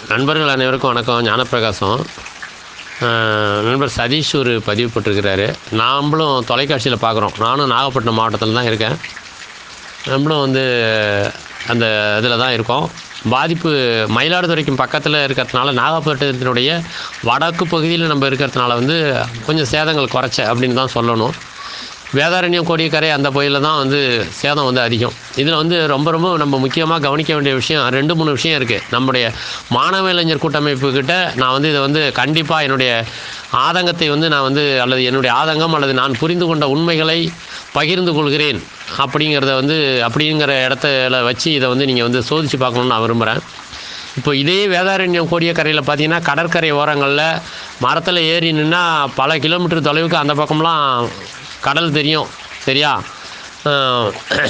நண்பர்கள் அனைவருக்கும் வணக்கம் ஞானப்பிரகாசம் அஹ், நண்பர் சதீஷ் ஒரு பதிவு போட்டிருக்கிறாரு நாம்ளும் தொலைக்காட்சியில் பார்க்குறோம் நானும் நாகப்பட்டினம் மாவட்டத்தில் தான் இருக்கேன் நம்மளும் வந்து அந்த இதில் தான் இருக்கோம் பாதிப்பு மயிலாடுதுறைக்கும் பக்கத்தில் இருக்கிறதுனால நாகப்பட்டினத்தினுடைய வடக்கு பகுதியில் நம்ம இருக்கிறதுனால வந்து கொஞ்சம் சேதங்கள் குறைச்ச அப்படின்னு தான் சொல்லணும் வேதாரண்யம் கோடியக்கரை அந்த பகுதியில் தான் வந்து சேதம் வந்து அதிகம் இதில் வந்து ரொம்ப ரொம்ப நம்ம முக்கியமாக கவனிக்க வேண்டிய விஷயம் ரெண்டு மூணு விஷயம் இருக்குது நம்முடைய மாணவ இளைஞர் கூட்டமைப்பு கிட்ட நான் வந்து இதை வந்து கண்டிப்பாக என்னுடைய ஆதங்கத்தை வந்து நான் வந்து அல்லது என்னுடைய ஆதங்கம் அல்லது நான் புரிந்து கொண்ட உண்மைகளை பகிர்ந்து கொள்கிறேன் அப்படிங்கிறத வந்து அப்படிங்கிற இடத்துல வச்சு இதை வந்து நீங்கள் வந்து சோதித்து பார்க்கணுன்னு நான் விரும்புகிறேன் இப்போ இதே வேதாரண்யம் கோடியக்கரையில் பார்த்தீங்கன்னா கடற்கரை ஓரங்களில் மரத்தில் ஏறி நின்னா பல கிலோமீட்டர் தொலைவுக்கு அந்த பக்கம்லாம் கடல் தெரியும் சரியா அஹ்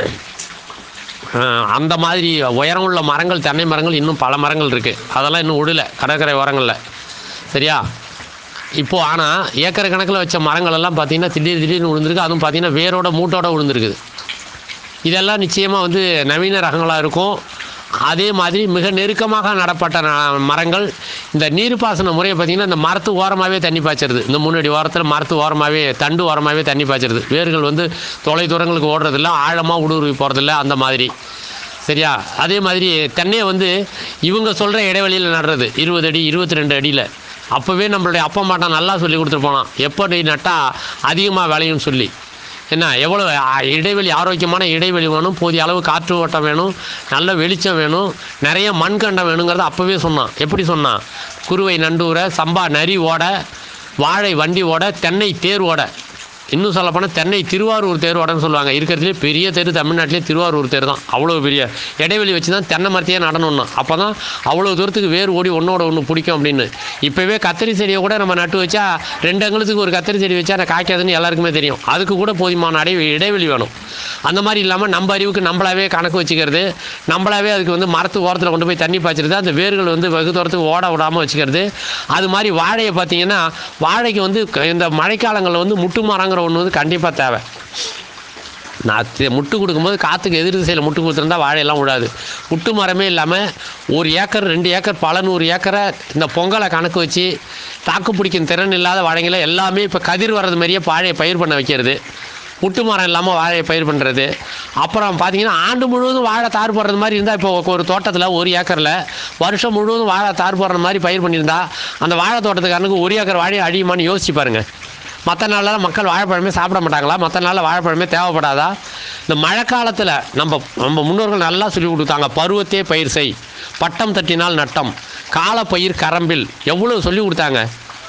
அஹ் அந்த மாதிரி உயரம் உள்ள மரங்கள் தென்னை மரங்கள் இன்னும் பல மரங்கள் இருக்குது அதெல்லாம் இன்னும் விடல கடற்கரை ஓரங்களில் சரியா இப்போது ஆனால் ஏக்கர் கணக்கில் வச்ச மரங்கள் எல்லாம் பார்த்தீங்கன்னா திடீர் திடீர்னு விழுந்திருக்கு அதுவும் பார்த்தீங்கன்னா வேரோட மூட்டோட விழுந்திருக்குது இதெல்லாம் நிச்சயமாக வந்து நவீன ரகங்களாக இருக்கும் அதே மாதிரி மிக நெருக்கமாக நடப்பட்ட ந- மரங்கள் இந்த நீர்ப்பாசன முறையை பார்த்திங்கன்னா இந்த மரத்து ஓரமாகவே தண்ணி பாய்ச்சிருது இந்த முன்னாடி ஓரத்தில் மரத்து ஓரமாகவே தண்டு ஓரமாகவே தண்ணி பாய்ச்சிருது வேர்கள் வந்து தொலை தூரங்களுக்கு ஓடுறதில்ல ஆழமாக ஊடுருவி போகிறதில்ல அந்த மாதிரி சரியா அதே மாதிரி தென்னையை வந்து இவங்க சொல்கிற இடைவெளியில் நடுறது இருபது அடி இருபத்தி ரெண்டு அடியில் அப்போவே நம்மளுடைய அப்பா மாட்டா நல்லா சொல்லி கொடுத்துட்டு போனான் எப்படி நட்டால் அதிகமாக விளையும்னு சொல்லி என்ன எவ்வளோ அ- இடைவெளி ஆரோக்கியமான இடைவெளி வேணும் போதிய அளவு காற்று ஓட்டம் வேணும் நல்ல வெளிச்சம் வேணும் நிறைய மண்கண்டம் வேணுங்கிறத அப்போவே சொன்னான் எப்படி சொன்னான் குருவை நண்டூர சம்பா நரி ஓட வாழை வண்டி ஓட தென்னை தேர் ஓட இன்னும் சொல்லப்போனால் தென்னை திருவாரூர் தேர் ஓடன்னு சொல்லுவாங்க இருக்கிறதுலே பெரிய தெரு தமிழ்நாட்டிலே திருவாரூர் தேர் தான் அவ்வளோ பெரிய இடைவெளி வச்சு தான் தென்னை மரத்தையே நடணும்னா அப்போ தான் அவ்வளோ தூரத்துக்கு வேர் ஓடி ஒன்றோட ஒன்று பிடிக்கும் அப்படின்னு இப்போவே கத்திரி செடியை கூட நம்ம நட்டு வச்சா ரெண்டு அங்குலத்துக்கு ஒரு கத்திரி செடி வச்சா நான் காய்க்காதுன்னு எல்லாருக்குமே தெரியும் அதுக்கு கூட போதுமான அடை இடைவெளி வேணும் அந்த மாதிரி இல்லாமல் நம்ம அறிவுக்கு நம்மளாவே கணக்கு வச்சுக்கிறது நம்மளாவே அதுக்கு வந்து மரத்து ஓரத்தில் கொண்டு போய் தண்ணி பாய்ச்சிருது அந்த வேர்கள் வந்து வெகு தூரத்துக்கு ஓட விடாமல் வச்சுக்கிறது அது மாதிரி வாழையை பார்த்தீங்கன்னா வாழைக்கு வந்து க- இந்த மழைக்காலங்களில் வந்து முட்டு மரங்கிற ஒன்று வந்து கண்டிப்பாக தேவை நான் தி- முட்டு கொடுக்கும்போது காற்றுக்கு எதிர் திசையில் முட்டு கொடுத்துருந்தா வாழையெல்லாம் விடாது முட்டு மரமே இல்லாமல் ஒரு ஏக்கர் ரெண்டு ஏக்கர் பல நூறு ஏக்கரை இந்த பொங்கலை கணக்கு வச்சு தாக்கு பிடிக்கும் திறன் இல்லாத வாழைங்களை எல்லாமே இப்போ கதிர் வர்றது மாதிரியே வாழையை பயிர் பண்ண வைக்கிறது முட்டு மரம் இல்லாமல் வாழையை பயிர் பண்ணுறது அப்புறம் பார்த்தீங்கன்னா ஆண்டு முழுவதும் வாழை தார் போடுறது மாதிரி இருந்தால் இப்போ ஒரு தோட்டத்தில் ஒரு ஏக்கரில் வருஷம் முழுவதும் வாழை தார் போடுற மாதிரி பயிர் பண்ணியிருந்தா அந்த வாழை தோட்டத்துக்காரனுக்கு ஒரு ஏக்கர் வாழை அழியுமான்னு யோசிச்சு பாருங்க மற்ற நாளெல்லாம் மக்கள் வாழைப்பழமே சாப்பிட மாட்டாங்களா மற்ற நாளில் வாழைப்பழமே தேவைப்படாதா இந்த மழை காலத்தில் நம்ம நம்ம முன்னோர்கள் நல்லா சொல்லி கொடுத்தாங்க பருவத்தே பயிர் செய் பட்டம் தட்டினால் நட்டம் காலப்பயிர் கரம்பில் எவ்வளோ சொல்லி கொடுத்தாங்க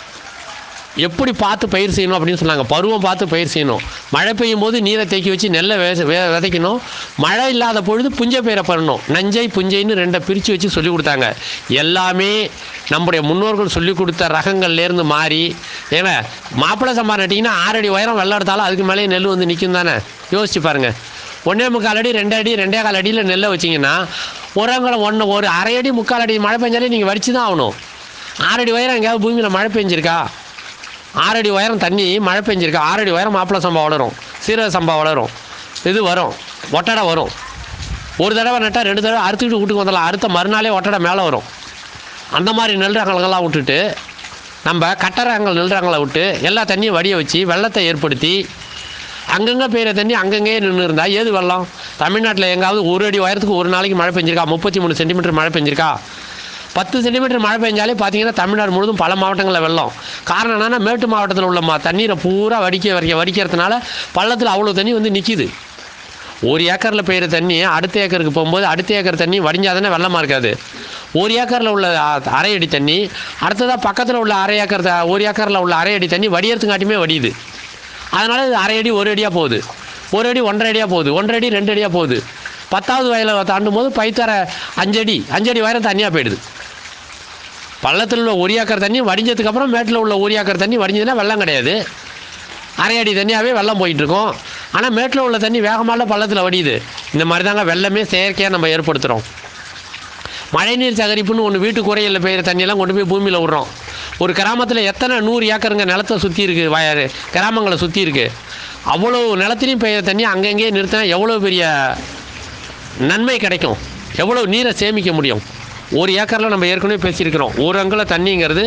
எப்படி பார்த்து பயிர் செய்யணும் அப்படின்னு சொன்னாங்க பருவம் பார்த்து பயிர் செய்யணும் மழை பெய்யும் போது நீரை தேக்கி வச்சு நெல்லை வே வே- விதைக்கணும் மழை இல்லாத பொழுது புஞ்சை பயிரை பண்ணணும் நஞ்சை புஞ்சைன்னு ரெண்டை பிரித்து வச்சு சொல்லி கொடுத்தாங்க எல்லாமே நம்முடைய முன்னோர்கள் சொல்லி கொடுத்த ரகங்கள்லேருந்து மாறி ஏன்னா மாப்பிள்ளை சம்பா நட்டிங்கன்னா ஆறடி உயரம் வெள்ளம் எடுத்தாலும் அதுக்கு மேலேயே நெல் வந்து நிற்கும் தானே யோசிச்சு பாருங்கள் ஒன்றே முக்கால் அடி ரெண்டு அடி ரெண்டே கால் அடியில் நெல்லை வச்சிங்கன்னா உரங்களை ஒன்று ஒரு அரை அடி முக்கால் அடி மழை பெஞ்சாலே நீங்கள் வடித்து தான் ஆகணும் ஆறடி உயரம் எங்கேயாவது பூமியில் மழை பெஞ்சிருக்கா ஆறடி உயரம் தண்ணி மழை பெஞ்சிருக்கு ஆறடி உயரம் மாப்பிள்ளை சம்பா வளரும் சீரக சம்பா வளரும் இது வரும் ஒட்டடை வரும் ஒரு தடவை நட்டால் ரெண்டு தடவை அறுத்துக்கிட்டு வீட்டுக்கு வந்துடலாம் அறுத்த மறுநாளே ஒட்டடை மேலே வரும் அந்த மாதிரி நெல் ரகங்கள்லாம் விட்டுட்டு நம்ம கட்டை ரகங்கள் நெல் ரகங்களை விட்டு எல்லா தண்ணியும் வடிய வச்சு வெள்ளத்தை ஏற்படுத்தி அங்கங்கே பெய்கிற தண்ணி அங்கங்கே நின்று இருந்தா ஏது வெள்ளம் தமிழ்நாட்டில் எங்காவது ஒரு அடி உயரத்துக்கு ஒரு நாளைக்கு மழை பெஞ்சிருக்கா முப்பத்தி மூணு சென்டிமீட்டர் மழை பெஞ்சிருக்கா பத்து சென்டிமீட்டர் மழை பெஞ்சாலே பார்த்தீங்கன்னா தமிழ்நாடு முழுவதும் பல மாவட்டங்களில் வெள்ளம் காரணம் என்னன்னா மேட்டு மாவட்டத்தில் உள்ள மா தண்ணீரை பூரா வடிக்க வரைக்க வடிக்கிறதுனால பள்ளத்தில் அவ்வளோ தண்ணி வந்து நிற்கிது ஒரு ஏக்கரில் பெய்கிற தண்ணி அடுத்த ஏக்கருக்கு போகும்போது அடுத்த ஏக்கர் தண்ணி வடிஞ்சாதானே வெள்ளமாக இருக்காது ஒரு ஏக்கரில் உள்ள அ- அரை அடி தண்ணி அடுத்ததாக பக்கத்தில் உள்ள அரை ஏக்கர் த- ஒரு ஏக்கரில் உள்ள அரை அடி தண்ணி வடியறதுக்காட்டியுமே வடியுது அதனால் இது அரை அடி ஒரு அடியாக போகுது ஒரு அடி ஒன்றரை அடியாக போகுது ஒன்றரை அடி ரெண்டு அடியாக போகுது பத்தாவது வயலை தாண்டும் போது பைத்தர அஞ்சடி அஞ்சடி உயரம் தண்ணியாக போயிடுது பள்ளத்தில் உள்ள ஒரு ஏக்கர் தண்ணி வடிஞ்சதுக்கப்புறம் மேட்டில் உள்ள ஒரு ஏக்கர் தண்ணி வடிஞ்சதுன்னா வெள்ளம் கிடையாது அரை அடி தண்ணியாகவே வெள்ளம் போயிட்டு இருக்கும் ஆனால் மேட்டில் உள்ள தண்ணி வேகமாக பள்ளத்தில் வடியுது இந்த மாதிரி தாங்க வெள்ளமே செயற்கையாக நம்ம ஏற்படுத்துகிறோம் மழைநீர் சேகரிப்புன்னு ஒன்று வீட்டு குறையில் பெய்கிற தண்ணியெல்லாம் கொண்டு போய் பூமியில் விடுறோம் ஒரு கிராமத்தில் எத்தனை நூறு ஏக்கருங்க நிலத்தை சுற்றி இருக்குது வய கிராமங்களை சுற்றி இருக்குது அவ்வளோ நிலத்திலையும் பெய்கிற தண்ணி அங்கங்கேயே நிறுத்தினா எவ்வளோ பெரிய நன்மை கிடைக்கும் எவ்வளோ நீரை சேமிக்க முடியும் ஒரு ஏக்கரில் நம்ம ஏற்கனவே பேசியிருக்கிறோம் ஒரு அங்குல தண்ணிங்கிறது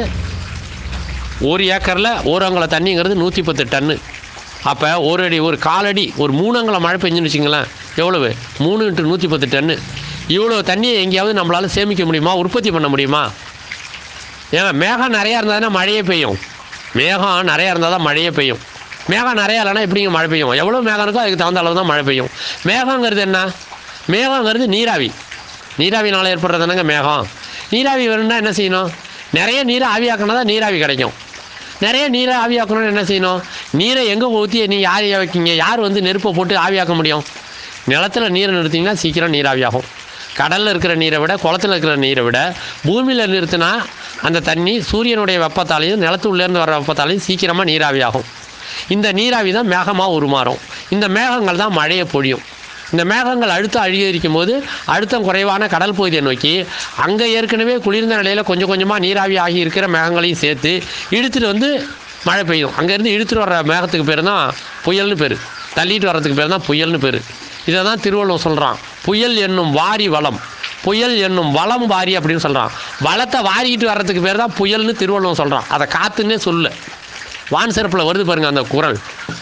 ஒரு ஏக்கரில் ஒரு அங்குல தண்ணிங்கிறது நூற்றி பத்து டன்னு அப்போ ஒரு அடி ஒரு காலடி ஒரு மூணு அங்குலம் மழை பெஞ்சுன்னு வச்சுங்களேன் எவ்வளவு மூணு இன்ட்டு நூற்றி பத்து டன்னு இவ்வளோ தண்ணியை எங்கேயாவது நம்மளால் சேமிக்க முடியுமா உற்பத்தி பண்ண முடியுமா ஏங்க மேகம் நிறையா இருந்தால் தான் மழையே பெய்யும் மேகம் நிறையா இருந்தால் தான் மழையே பெய்யும் மேகம் நிறையா இல்லைன்னா எப்படிங்க மழை பெய்யும் எவ்வளோ மேகம் இருக்கோ அதுக்கு தகுந்த அளவு தான் மழை பெய்யும் மேகங்கிறது என்ன மேகங்கிறது நீராவி நீராவினால் ஏற்படுறதுனாங்க மேகம் நீராவி வேணும்னா என்ன செய்யணும் நிறைய நீரை ஆவியாக்கினா தான் நீராவி கிடைக்கும் நிறைய நீரை ஆவியாக்கணும்னு என்ன செய்யணும் நீரை எங்கே ஊற்றி நீ யார் வைக்கீங்க யார் வந்து நெருப்பை போட்டு ஆவியாக்க முடியும் நிலத்தில் நீரை நிறுத்திங்கன்னா சீக்கிரம் நீராவியாகும் கடலில் இருக்கிற நீரை விட குளத்துல இருக்கிற நீரை விட பூமியில் நிறுத்தினா அந்த தண்ணி சூரியனுடைய வெப்பத்தாலையும் நிலத்து உள்ளேருந்து வர வெப்பத்தாலையும் சீக்கிரமாக நீராவியாகும் இந்த நீராவி தான் மேகமாக உருமாறும் இந்த மேகங்கள் தான் மழையை பொழியும் இந்த மேகங்கள் அழுத்தம் அதிகரிக்கும் போது அழுத்தம் குறைவான கடல் பகுதியை நோக்கி அங்கே ஏற்கனவே குளிர்ந்த நிலையில் கொஞ்சம் கொஞ்சமாக நீராவி ஆகி இருக்கிற மேகங்களையும் சேர்த்து இழுத்துட்டு வந்து மழை பெய்யும் அங்கேருந்து இழுத்துட்டு வர்ற மேகத்துக்கு பேர் தான் புயல்னு பேர் தள்ளிட்டு வர்றதுக்கு பேர் தான் புயல்னு பேர் இதை தான் திருவள்ளுவர் சொல்கிறான் புயல் என்னும் வாரி வளம் புயல் என்னும் வளம் வாரி அப்படின்னு சொல்கிறான் வளத்தை வாரிக்கிட்டு வர்றதுக்கு பேர் தான் புயல்னு திருவள்ளுவர் சொல்கிறான் அதை காத்துன்னே சொல்லு வான் சிறப்பில் வருது பாருங்க அந்த குரல்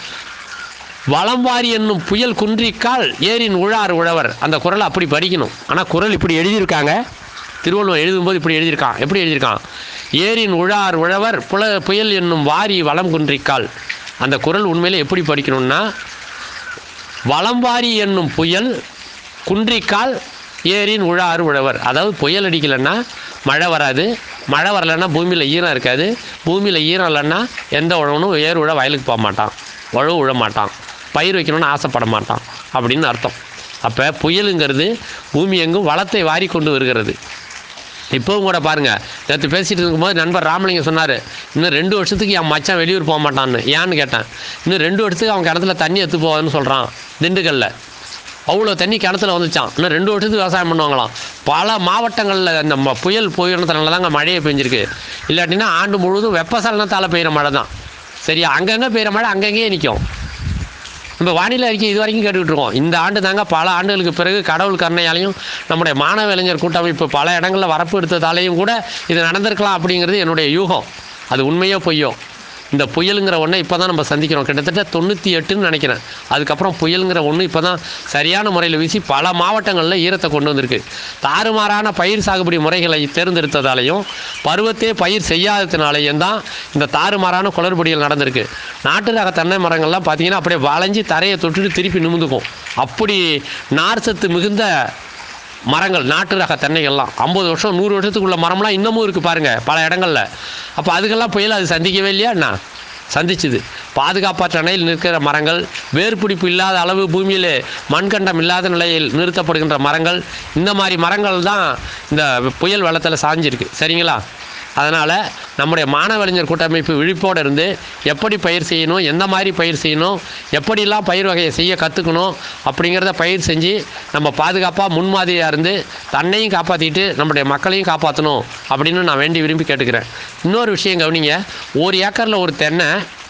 வளம்வாரி என்னும் புயல் குன்றிக்கால் ஏரின் உழார் உழவர் அந்த குரலை அப்படி படிக்கணும் ஆனால் குரல் இப்படி எழுதியிருக்காங்க திருவள்ளுவர் எழுதும்போது இப்படி எழுதியிருக்கான் எப்படி எழுதியிருக்கான் ஏரின் உழார் உழவர் புல புயல் என்னும் வாரி வளம் குன்றிக்கால் அந்த குரல் உண்மையிலே எப்படி படிக்கணும்னா வளம்வாரி என்னும் புயல் குன்றிக்கால் ஏரின் உழாறு உழவர் அதாவது புயல் அடிக்கலைன்னா மழை வராது மழை வரலைன்னா பூமியில் ஈரம் இருக்காது பூமியில் ஈரம் இல்லைன்னா எந்த உழவனும் ஏர் உழ வயலுக்கு போக மாட்டான் உழவு உழ மாட்டான் பயிர் வைக்கணும்னு ஆசைப்பட மாட்டான் அப்படின்னு அர்த்தம் அப்போ புயலுங்கிறது பூமி எங்கும் வளத்தை வாரி கொண்டு வருகிறது இப்போவும் கூட பாருங்கள் நேற்று பேசிகிட்டு இருக்கும்போது நண்பர் ராமலிங்கம் சொன்னார் இன்னும் ரெண்டு வருஷத்துக்கு என் மச்சான் வெளியூர் போக மாட்டான்னு ஏன்னு கேட்டேன் இன்னும் ரெண்டு வருஷத்துக்கு அவன் கிணத்துல தண்ணி எடுத்து போவான்னு சொல்கிறான் திண்டுக்கல்ல அவ்வளோ தண்ணி கிணத்துல வந்துச்சான் இன்னும் ரெண்டு வருஷத்துக்கு விவசாயம் பண்ணுவாங்களாம் பல மாவட்டங்களில் இந்த ம- புயல் போயிடுறதுனால தாங்க மழையே பெஞ்சிருக்கு இல்லாட்டினா ஆண்டு முழுவதும் வெப்பசலனத்தால் பெய்கிற மழை தான் சரியா அங்கங்கே பெய்கிற மழை அங்கங்கேயே நிற்கும் நம்ம வானிலை அறிக்கை இது வரைக்கும் கேட்டுக்கிட்டு இருக்கோம் இந்த ஆண்டு தாங்க பல ஆண்டுகளுக்கு பிறகு கடவுள் கருணையாலையும் நம்முடைய மாணவ இளைஞர் கூட்டமைப்பு பல இடங்களில் வரப்பு எடுத்ததாலேயும் கூட இது நடந்திருக்கலாம் அப்படிங்கிறது என்னுடைய யூகம் அது உண்மையோ பொய்யோ இந்த புயலுங்கிற ஒன்றை இப்போ தான் நம்ம சந்திக்கிறோம் கிட்டத்தட்ட தொண்ணூற்றி எட்டுன்னு நினைக்கிறேன் அதுக்கப்புறம் புயலுங்கிற ஒன்று இப்போ தான் சரியான முறையில் வீசி பல மாவட்டங்களில் ஈரத்தை கொண்டு வந்திருக்கு தாறுமாறான பயிர் சாகுபடி முறைகளை தேர்ந்தெடுத்ததாலையும் பருவத்தே பயிர் செய்யாததுனாலையும் தான் இந்த தாறுமாறான குளறுபடிகள் நடந்திருக்கு நாட்டு ரக தென்னை மரங்கள்லாம் பார்த்தீங்கன்னா அப்படியே வளைஞ்சி தரையை தொட்டுட்டு திருப்பி நிமிந்துக்கும் அப்படி நார் சத்து மிகுந்த மரங்கள் நாட்டு ரக தென்னைகள்லாம் ஐம்பது வருஷம் நூறு வருஷத்துக்குள்ள மரம்லாம் இன்னமும் இருக்குது பாருங்கள் பல இடங்களில் அப்போ அதுக்கெல்லாம் புயல் அது சந்திக்கவே இல்லையா என்ன சந்திச்சுது பாதுகாப்பற்ற நிலையில் நிற்கிற மரங்கள் வேர்பிடிப்பு இல்லாத அளவு பூமியிலே மண்கண்டம் இல்லாத நிலையில் நிறுத்தப்படுகின்ற மரங்கள் இந்த மாதிரி மரங்கள் தான் இந்த புயல் வெள்ளத்தில் சாஞ்சிருக்கு சரிங்களா அதனால் நம்முடைய மாணவறிஞர் கூட்டமைப்பு விழிப்போடு இருந்து எப்படி பயிர் செய்யணும் எந்த மாதிரி பயிர் செய்யணும் எப்படிலாம் பயிர் வகையை செய்ய கற்றுக்கணும் அப்படிங்கிறத பயிர் செஞ்சு நம்ம பாதுகாப்பாக முன்மாதிரியாக இருந்து தன்னையும் காப்பாற்றிட்டு நம்முடைய மக்களையும் காப்பாற்றணும் அப்படின்னு நான் வேண்டி விரும்பி கேட்டுக்கிறேன் இன்னொரு விஷயம் கவனிங்க ஒரு ஏக்கரில் ஒரு தென்னை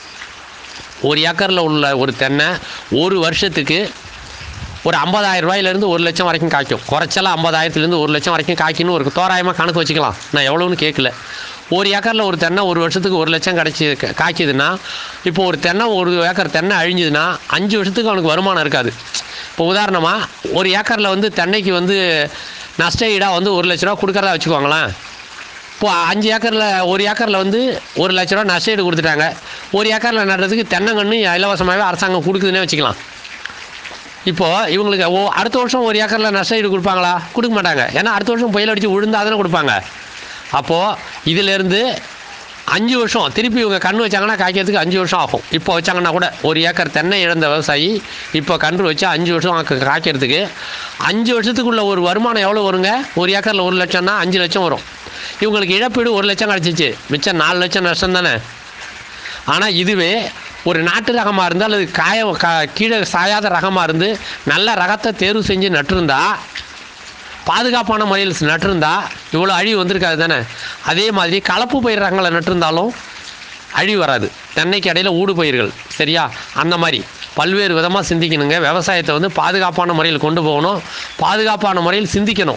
ஒரு ஏக்கரில் உள்ள ஒரு தென்னை ஒரு வருஷத்துக்கு ஒரு ஐம்பதாயிரம் ரூபாயிலேருந்து ஒரு லட்சம் வரைக்கும் காய்க்கும் குறைச்சலாம் ஐம்பதாயிரத்துலேருந்து ஒரு லட்சம் வரைக்கும் காய்க்குன்னு ஒரு தோராயமாக கணக்கு வச்சுக்கலாம் நான் எவ்வளோன்னு கேட்கல ஒரு ஏக்கரில் ஒரு தென்னை ஒரு வருஷத்துக்கு ஒரு லட்சம் கிடச்சி காய்க்குதுன்னா இப்போ ஒரு தென்னை ஒரு ஏக்கர் தென்னை அழிஞ்சுதுன்னா அஞ்சு வருஷத்துக்கு அவனுக்கு வருமானம் இருக்காது இப்போ உதாரணமாக ஒரு ஏக்கரில் வந்து தென்னைக்கு வந்து நஷ்ட ஈடாக வந்து ஒரு லட்ச ரூபா கொடுக்குறதா வச்சுக்கோங்களேன் இப்போ அஞ்சு ஏக்கரில் ஒரு ஏக்கரில் வந்து ஒரு லட்ச ரூபா நஷ்ட ஈடு கொடுத்துட்டாங்க ஒரு ஏக்கரில் நடுறதுக்கு தென்னங்கன்று இலவசமாகவே அரசாங்கம் கொடுக்குதுன்னே வச்சுக்கலாம் இப்போது இவங்களுக்கு ஓ அடுத்த வருஷம் ஒரு ஏக்கரில் நஷ்ட ஈடு கொடுப்பாங்களா கொடுக்க மாட்டாங்க ஏன்னா அடுத்த வருஷம் புயல் அடித்து விழுந்தா தானே கொடுப்பாங்க அப்போது இதிலேருந்து அஞ்சு வருஷம் திருப்பி இவங்க கன்று வச்சாங்கன்னா காய்க்கிறதுக்கு அஞ்சு வருஷம் ஆகும் இப்போ வச்சாங்கன்னா கூட ஒரு ஏக்கர் தென்னை இழந்த விவசாயி இப்போ கன்று வச்சா அஞ்சு வருஷம் ஆக்கு- காய்க்கிறதுக்கு அஞ்சு வருஷத்துக்குள்ள ஒரு வருமானம் எவ்வளோ வருங்க ஒரு ஏக்கரில் ஒரு லட்சம்னா அஞ்சு லட்சம் வரும் இவங்களுக்கு இழப்பீடு ஒரு லட்சம் கிடச்சிச்சு மிச்சம் நாலு லட்சம் நஷ்டம் தானே ஆனால் இதுவே ஒரு நாட்டு ரகமாக இருந்தால் அது காய கா கீழே சாயாத ரகமாக இருந்து நல்ல ரகத்தை தேர்வு செஞ்சு நட்டிருந்தா பாதுகாப்பான முறையில் நட்டிருந்தா இவ்வளோ அழிவு வந்திருக்காது தானே அதே மாதிரி கலப்பு பயிர் ரகங்களை நட்டிருந்தாலும் அழிவு வராது தென்னைக்கு இடையில ஊடு பயிர்கள் சரியா அந்த மாதிரி பல்வேறு விதமாக சிந்திக்கணுங்க விவசாயத்தை வந்து பாதுகாப்பான முறையில் கொண்டு போகணும் பாதுகாப்பான முறையில் சிந்திக்கணும்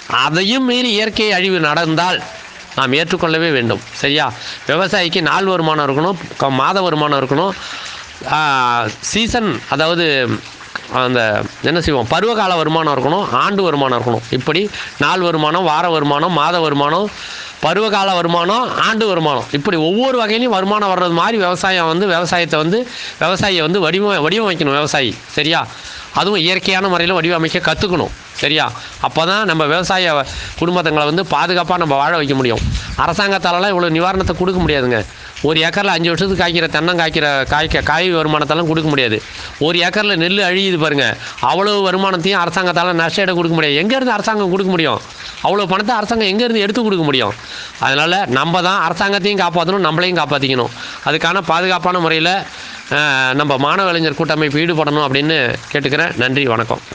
அதையும் மீறி இயற்கை அழிவு நடந்தால் நாம் ஏற்றுக்கொள்ளவே வேண்டும் சரியா விவசாயிக்கு நாள் வருமானம் இருக்கணும் க- மாத வருமானம் இருக்கணும் சீசன் அதாவது அந்த என்ன செய்வோம் பருவகால வருமானம் இருக்கணும் ஆண்டு வருமானம் இருக்கணும் இப்படி நாள் வருமானம் வார வருமானம் மாத வருமானம் பருவகால வருமானம் ஆண்டு வருமானம் இப்படி ஒவ்வொரு வகையிலையும் வருமானம் வர்றது மாதிரி விவசாயம் வந்து விவசாயத்தை வந்து விவசாயியை வந்து வடிவ வடிவமைக்கணும் விவசாயி சரியா அதுவும் இயற்கையான முறையில் வடிவமைக்க கற்றுக்கணும் சரியா அப்போ தான் நம்ம விவசாய குடும்பத்தங்களை வந்து பாதுகாப்பாக நம்ம வாழ வைக்க முடியும் அரசாங்கத்தாலலாம் இவ்வளோ நிவாரணத்தை கொடுக்க முடியாதுங்க ஒரு ஏக்கரில் அஞ்சு வருஷத்துக்கு காய்க்கிற தென்னம் காய்க்கிற காய்க்க காய் வருமானத்தெல்லாம் கொடுக்க முடியாது ஒரு ஏக்கரில் நெல் அழியுது பாருங்க அவ்வளோ வருமானத்தையும் அரசாங்கத்தால் நஷ்ட ஈடு கொடுக்க முடியாது எங்கேருந்து அரசாங்கம் கொடுக்க முடியும் அவ்வளோ பணத்தை அரசாங்கம் எங்கேருந்து எடுத்து கொடுக்க முடியும் அதனால் நம்ம தான் அரசாங்கத்தையும் காப்பாற்றணும் நம்மளையும் காப்பாற்றிக்கணும் அதுக்கான பாதுகாப்பான முறையில் நம்ம மாணவ இளைஞர் கூட்டமைப்பு ஈடுபடணும் அப்படின்னு கேட்டுக்கிறேன் நன்றி வணக்கம்